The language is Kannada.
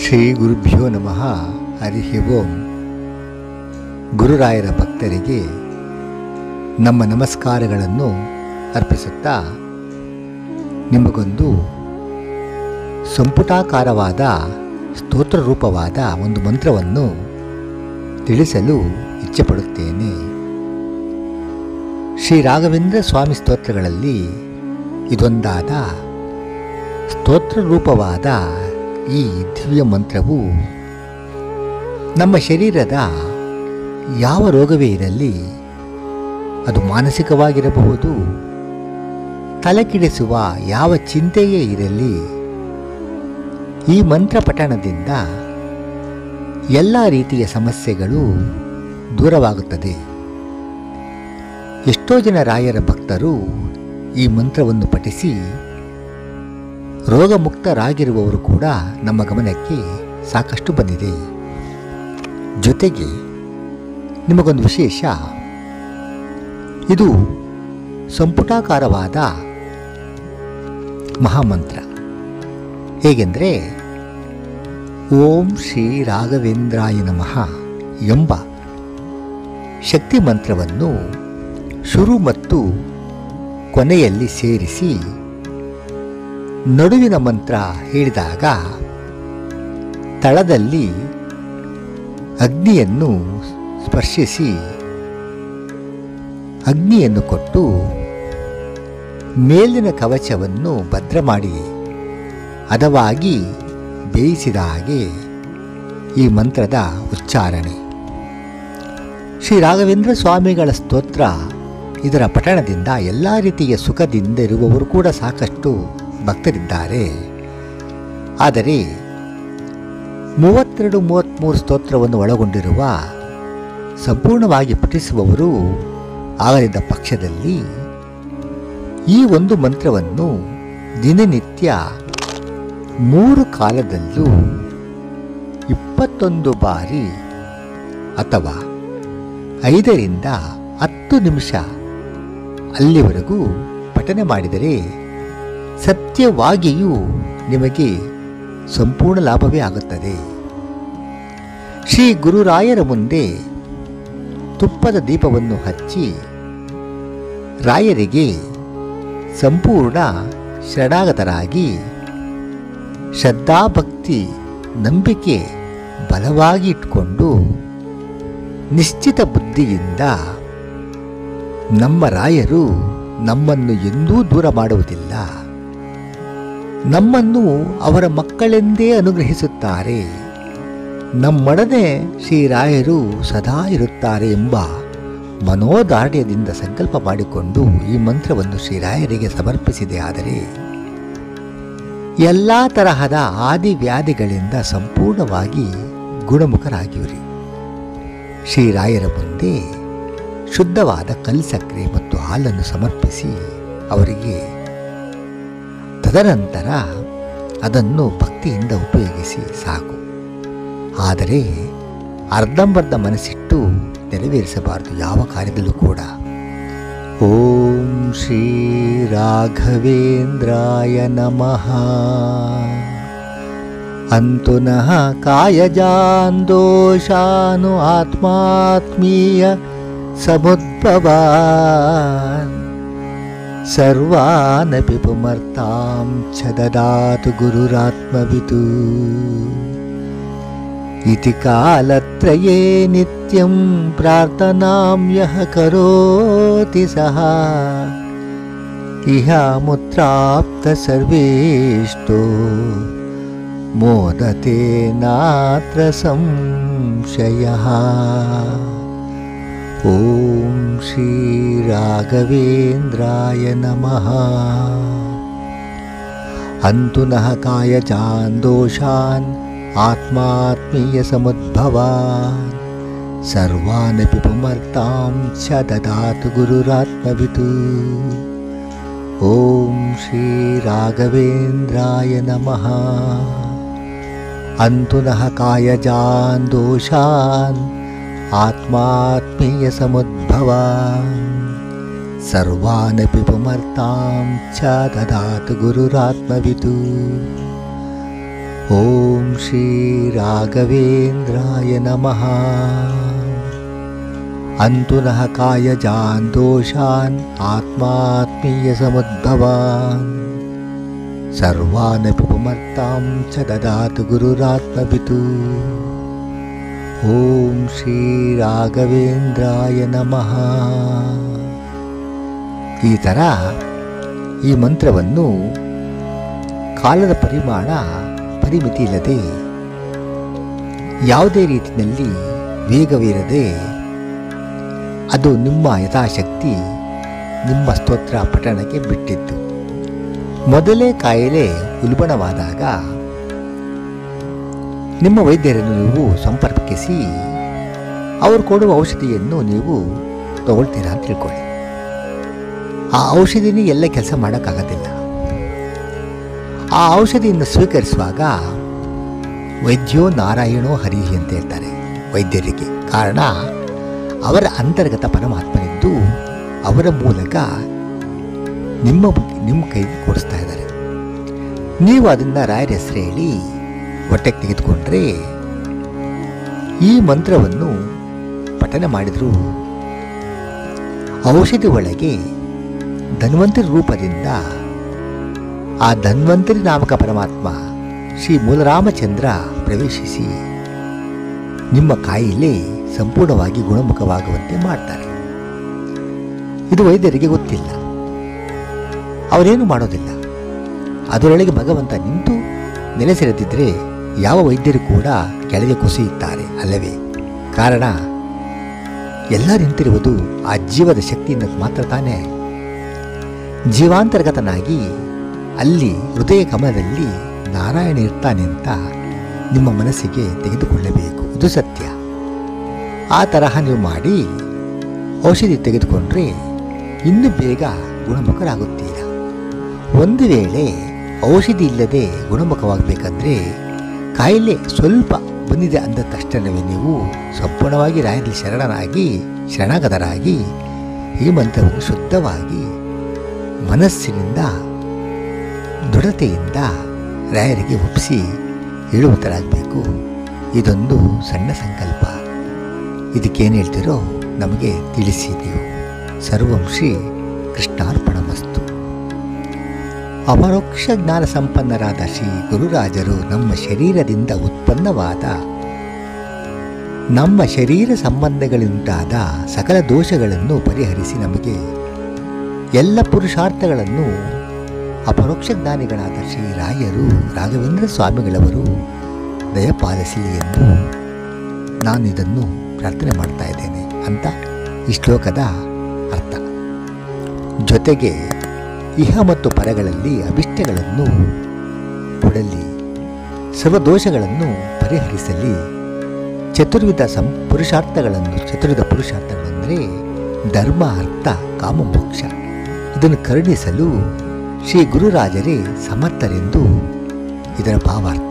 ಶ್ರೀ ಗುರುಭ್ಯೋ ನಮಃ ಹರಿ ಓಂ ಗುರುರಾಯರ ಭಕ್ತರಿಗೆ ನಮ್ಮ ನಮಸ್ಕಾರಗಳನ್ನು ಅರ್ಪಿಸುತ್ತಾ ನಿಮಗೊಂದು ಸಂಪುಟಾಕಾರವಾದ ಸ್ತೋತ್ರ ರೂಪವಾದ ಒಂದು ಮಂತ್ರವನ್ನು ತಿಳಿಸಲು ಇಚ್ಛೆಪಡುತ್ತೇನೆ ಶ್ರೀ ರಾಘವೇಂದ್ರ ಸ್ವಾಮಿ ಸ್ತೋತ್ರಗಳಲ್ಲಿ ಇದೊಂದಾದ ಸ್ತೋತ್ರ ರೂಪವಾದ ಈ ದಿವ್ಯ ಮಂತ್ರವು ನಮ್ಮ ಶರೀರದ ಯಾವ ರೋಗವೇ ಇರಲಿ ಅದು ಮಾನಸಿಕವಾಗಿರಬಹುದು ತಲೆಕಿಡಿಸುವ ಯಾವ ಚಿಂತೆಯೇ ಇರಲಿ ಈ ಮಂತ್ರ ಪಠಣದಿಂದ ಎಲ್ಲ ರೀತಿಯ ಸಮಸ್ಯೆಗಳು ದೂರವಾಗುತ್ತದೆ ಎಷ್ಟೋ ಜನ ರಾಯರ ಭಕ್ತರು ಈ ಮಂತ್ರವನ್ನು ಪಠಿಸಿ ರೋಗಮುಕ್ತರಾಗಿರುವವರು ಕೂಡ ನಮ್ಮ ಗಮನಕ್ಕೆ ಸಾಕಷ್ಟು ಬಂದಿದೆ ಜೊತೆಗೆ ನಿಮಗೊಂದು ವಿಶೇಷ ಇದು ಸಂಪುಟಾಕಾರವಾದ ಮಹಾಮಂತ್ರ ಹೇಗೆಂದರೆ ಓಂ ಶ್ರೀ ರಾಘವೇಂದ್ರಾಯ ನಮಃ ಎಂಬ ಶಕ್ತಿ ಮಂತ್ರವನ್ನು ಶುರು ಮತ್ತು ಕೊನೆಯಲ್ಲಿ ಸೇರಿಸಿ ನಡುವಿನ ಮಂತ್ರ ಹೇಳಿದಾಗ ತಳದಲ್ಲಿ ಅಗ್ನಿಯನ್ನು ಸ್ಪರ್ಶಿಸಿ ಅಗ್ನಿಯನ್ನು ಕೊಟ್ಟು ಮೇಲಿನ ಕವಚವನ್ನು ಭದ್ರ ಮಾಡಿ ಹದವಾಗಿ ಬೇಯಿಸಿದ ಹಾಗೆ ಈ ಮಂತ್ರದ ಉಚ್ಚಾರಣೆ ಶ್ರೀ ರಾಘವೇಂದ್ರ ಸ್ವಾಮಿಗಳ ಸ್ತೋತ್ರ ಇದರ ಪಠಣದಿಂದ ಎಲ್ಲ ರೀತಿಯ ಸುಖದಿಂದ ಇರುವವರು ಕೂಡ ಸಾಕಷ್ಟು ಭಕ್ತರಿದ್ದಾರೆ ಆದರೆ ಮೂವತ್ತೆರಡು ಮೂವತ್ತ್ಮೂರು ಸ್ತೋತ್ರವನ್ನು ಒಳಗೊಂಡಿರುವ ಸಂಪೂರ್ಣವಾಗಿ ಪಠಿಸುವವರು ಆಗಲಿದ್ದ ಪಕ್ಷದಲ್ಲಿ ಈ ಒಂದು ಮಂತ್ರವನ್ನು ದಿನನಿತ್ಯ ಮೂರು ಕಾಲದಲ್ಲೂ ಇಪ್ಪತ್ತೊಂದು ಬಾರಿ ಅಥವಾ ಐದರಿಂದ ಹತ್ತು ನಿಮಿಷ ಅಲ್ಲಿವರೆಗೂ ಪಠನೆ ಮಾಡಿದರೆ ಸತ್ಯವಾಗಿಯೂ ನಿಮಗೆ ಸಂಪೂರ್ಣ ಲಾಭವೇ ಆಗುತ್ತದೆ ಶ್ರೀ ಗುರುರಾಯರ ಮುಂದೆ ತುಪ್ಪದ ದೀಪವನ್ನು ಹಚ್ಚಿ ರಾಯರಿಗೆ ಸಂಪೂರ್ಣ ಶರಣಾಗತರಾಗಿ ಶ್ರದ್ಧಾಭಕ್ತಿ ನಂಬಿಕೆ ಬಲವಾಗಿ ಇಟ್ಕೊಂಡು ನಿಶ್ಚಿತ ಬುದ್ಧಿಯಿಂದ ನಮ್ಮ ರಾಯರು ನಮ್ಮನ್ನು ಎಂದೂ ದೂರ ಮಾಡುವುದಿಲ್ಲ ನಮ್ಮನ್ನು ಅವರ ಮಕ್ಕಳೆಂದೇ ಅನುಗ್ರಹಿಸುತ್ತಾರೆ ನಮ್ಮೊಡನೆ ಶ್ರೀರಾಯರು ಸದಾ ಇರುತ್ತಾರೆ ಎಂಬ ಮನೋದಾರ್ಢ್ಯದಿಂದ ಸಂಕಲ್ಪ ಮಾಡಿಕೊಂಡು ಈ ಮಂತ್ರವನ್ನು ಶ್ರೀರಾಯರಿಗೆ ಸಮರ್ಪಿಸಿದೆ ಆದರೆ ಎಲ್ಲ ತರಹದ ಆದಿ ವ್ಯಾಧಿಗಳಿಂದ ಸಂಪೂರ್ಣವಾಗಿ ಗುಣಮುಖರಾಗಿವ್ರಿ ಶ್ರೀರಾಯರ ಮುಂದೆ ಶುದ್ಧವಾದ ಕಲ್ಸಕ್ಕರೆ ಮತ್ತು ಹಾಲನ್ನು ಸಮರ್ಪಿಸಿ ಅವರಿಗೆ ತದನಂತರ ಅದನ್ನು ಭಕ್ತಿಯಿಂದ ಉಪಯೋಗಿಸಿ ಸಾಕು ಆದರೆ ಅರ್ಧಂಬರ್ಧ ಮನಸ್ಸಿಟ್ಟು ನೆರವೇರಿಸಬಾರದು ಯಾವ ಕಾರ್ಯದಲ್ಲೂ ಕೂಡ ಓಂ ಶ್ರೀ ರಾಘವೇಂದ್ರಾಯ ನಮಃ ಅಂತುನಃ ಕಾಯಜಾಂದೋಷಾನು ಆತ್ಮಾತ್ಮೀಯ ಸಮುದ್ಭವಾನ್ ಸರ್ವಾನಪಿ ಪುಮರ್ತಾಂ ಚ ದದಾತು ಗುರುರಾತ್ಮವಿತು ಇತಿ ಕಾಲತ್ರಯೇ ನಿತ್ಯಂ ಪ್ರಾರ್ಥನಾಂ ಯಃ ಕರೋತಿ ಸಹ ಇಹ ಮುತ್ರಾಪ್ತ ಸರ್ವೇಷ್ಟೋ ಮೋದತೆ ನಾತ್ರ ಸಂಶಯಃ ಓಂ ಶ್ರೀ ರಾಘವೇಂದ್ರಾಯ ನಮಃ ಅಂತು ನಃ ಕಾಯಜಾನ್ ದೋಷಾನ್ ಆತ್ಮಾತ್ಮೀಯ ಸಮುದ್ಭವಾನ್ ಸರ್ವಾನಪಿ ಪುಮರ್ತಾಂ ಚ ದದಾತು ಗುರುರಾತ್ಮವಿತು ಓಂ ಶ್ರೀ ರಾಘವೇಂದ್ರಾಯ ನಮಃ ಅಂತು ನಃ ಕಾಯಜಾನ್ ದೋಷಾನ್ ಆತ್ಮಾತ್ಮೀಯ ಸಮುದ್ಭವಾನ್ ಸರ್ವಾನಪಿ ಪುಮರ್ತಾಂ ಚ ದದಾತು ಗುರುರಾತ್ಮವಿತು ಓಂ ಶ್ರೀ ರಾಘವೇಂದ್ರಾಯ ನಮಃ ಅಂತು ನಃ ಕಾಯಜಾನ್ ದೋಷಾನ್ ಆತ್ಮಾತ್ಮೀಯ ಸಮುದ್ಭವಾನ್ ಸರ್ವಾನಪಿ ಪುಮರ್ತಾಂ ಚ ದದಾತು ಗುರುರಾತ್ಮವಿತು ಓಂ ಶ್ರೀ ರಾಘವೇಂದ್ರಾಯ ನಮಃ ಈ ಥರ ಈ ಮಂತ್ರವನ್ನು ಕಾಲದ ಪರಿಮಾಣ ಪರಿಮಿತಿ ಇಲ್ಲದೆ ಯಾವುದೇ ರೀತಿಯಲ್ಲಿ ವೇಗವಿರದೆ ಅದು ನಿಮ್ಮ ಯಥಾಶಕ್ತಿ ನಿಮ್ಮ ಸ್ತೋತ್ರ ಪಠಣಕ್ಕೆ ಬಿಟ್ಟಿದ್ದು ಮೊದಲೇ ಕಾಯಿಲೆ ಉಲ್ಬಣವಾದಾಗ ನಿಮ್ಮ ವೈದ್ಯರನ್ನು ನೀವು ಸಂಪರ್ಕಿಸಿ ಅವರು ಕೊಡುವ ಔಷಧಿಯನ್ನು ನೀವು ತಗೊಳ್ತೀರಾ ಅಂತ ತಿಳ್ಕೊಳ್ಳಿ ಆ ಔಷಧಿನೇ ಎಲ್ಲ ಕೆಲಸ ಮಾಡೋಕ್ಕಾಗೋದಿಲ್ಲ ಆ ಔಷಧಿಯನ್ನು ಸ್ವೀಕರಿಸುವಾಗ ವೈದ್ಯೋ ನಾರಾಯಣೋ ಹರಿಹಿ ಅಂತ ಹೇಳ್ತಾರೆ ವೈದ್ಯರಿಗೆ ಕಾರಣ ಅವರ ಅಂತರ್ಗತ ಪರಮಾತ್ಮನಿದ್ದು ಅವರ ಮೂಲಕ ನಿಮ್ಮ ನಿಮ್ಮ ಕೈಗೆ ಕೊಡಿಸ್ತಾ ಇದ್ದಾರೆ ನೀವು ಅದನ್ನು ರಾಯರ ಹೆಸರು ಹೇಳಿ ಹೊಟ್ಟೆಗೆ ತೆಗೆದುಕೊಂಡ್ರೆ ಈ ಮಂತ್ರವನ್ನು ಪಠನ ಮಾಡಿದರೂ ಔಷಧಿ ಒಳಗೆ ಧನ್ವಂತರಿ ರೂಪದಿಂದ ಆ ಧನ್ವಂತರಿ ನಾಮಕ ಪರಮಾತ್ಮ ಶ್ರೀ ಮೂಲರಾಮಚಂದ್ರ ಪ್ರವೇಶಿಸಿ ನಿಮ್ಮ ಕಾಯಿಲೆ ಸಂಪೂರ್ಣವಾಗಿ ಗುಣಮುಖವಾಗುವಂತೆ ಮಾಡ್ತಾರೆ ಇದು ವೈದ್ಯರಿಗೆ ಗೊತ್ತಿಲ್ಲ ಅವರೇನು ಮಾಡೋದಿಲ್ಲ ಅದರೊಳಗೆ ಭಗವಂತ ನಿಂತು ನೆಲೆಸಿರದಿದ್ದರೆ ಯಾವ ವೈದ್ಯರು ಕೂಡ ಕೆಳಗೆ ಕುಸಿಯುತ್ತಾರೆ ಅಲ್ಲವೇ ಕಾರಣ ಎಲ್ಲ ನಿಂತಿರುವುದು ಆ ಜೀವದ ಶಕ್ತಿಯಿಂದ ಮಾತ್ರ ತಾನೇ ಜೀವಾಂತರ್ಗತನಾಗಿ ಅಲ್ಲಿ ಹೃದಯ ಕಮಲದಲ್ಲಿ ನಾರಾಯಣ ಇರ್ತಾನೆ ಅಂತ ನಿಮ್ಮ ಮನಸ್ಸಿಗೆ ತೆಗೆದುಕೊಳ್ಳಬೇಕು ಇದು ಸತ್ಯ ಆ ತರಹ ನೀವು ಮಾಡಿ ಔಷಧಿ ತೆಗೆದುಕೊಂಡ್ರೆ ಇನ್ನೂ ಬೇಗ ಗುಣಮುಖರಾಗುತ್ತೀರ ಒಂದು ವೇಳೆ ಔಷಧಿ ಇಲ್ಲದೆ ಗುಣಮುಖವಾಗಬೇಕಂದ್ರೆ ಕಾಯಿಲೆ ಸ್ವಲ್ಪ ಬಂದಿದೆ ಅಂದ ತಕ್ಷಣವೇ ನೀವು ಸಂಪೂರ್ಣವಾಗಿ ರಾಯರಲ್ಲಿ ಶರಣನಾಗಿ ಶರಣಾಗತರಾಗಿ ಈ ಮಂತ್ರವನ್ನು ಶುದ್ಧವಾಗಿ ಮನಸ್ಸಿನಿಂದ ದೃಢತೆಯಿಂದ ರಾಯರಿಗೆ ಒಪ್ಪಿಸಿ ಹೇಳುವುದರಾಗಬೇಕು ಇದೊಂದು ಸಣ್ಣ ಸಂಕಲ್ಪ ಇದಕ್ಕೇನು ಹೇಳ್ತೀರೋ ನಮಗೆ ತಿಳಿಸಿ ನೀವು ಸರ್ವಂ ಶ್ರೀ ಕೃಷ್ಣಾರ್ಪಣಮಸ್ತು ಅಪರೋಕ್ಷ ಜ್ಞಾನ ಸಂಪನ್ನರಾದ ಶ್ರೀ ಗುರುರಾಜರು ನಮ್ಮ ಶರೀರದಿಂದ ಉತ್ಪನ್ನವಾದ ನಮ್ಮ ಶರೀರ ಸಂಬಂಧಗಳಿಂದಾದ ಸಕಲ ದೋಷಗಳನ್ನು ಪರಿಹರಿಸಿ ನಮಗೆ ಎಲ್ಲ ಪುರುಷಾರ್ಥಗಳನ್ನು ಅಪರೋಕ್ಷ ಜ್ಞಾನಿಗಳಾದ ಶ್ರೀ ರಾಯರು ರಾಘವೇಂದ್ರ ಸ್ವಾಮಿಗಳವರು ದಯಪಾಲಿಸಲಿ ಎಂದು ನಾನು ಇದನ್ನು ಪ್ರಾರ್ಥನೆ ಮಾಡ್ತಾ ಇದ್ದೇನೆ ಅಂತ ಈ ಶ್ಲೋಕದ ಅರ್ಥ ಜೊತೆಗೆ ಇಹ ಮತ್ತು ಪರಗಳಲ್ಲಿ ಅಭಿಷ್ಟಗಳನ್ನು ಕೊಡಲಿ ಸರ್ವದೋಷಗಳನ್ನು ಪರಿಹರಿಸಲಿ ಚತುರ್ವಿಧ ಸಂ ಪುರುಷಾರ್ಥಗಳನ್ನು ಚತುರ್ವಿಧ ಪುರುಷಾರ್ಥಗಳು ಅಂದರೆ ಧರ್ಮ ಅರ್ಥ ಕಾಮ ಮೋಕ್ಷ ಇದನ್ನು ಕರುಣಿಸಲು ಶ್ರೀ ಗುರುರಾಜರೇ ಸಮರ್ಥರೆಂದು ಇದರ ಭಾವಾರ್ಥ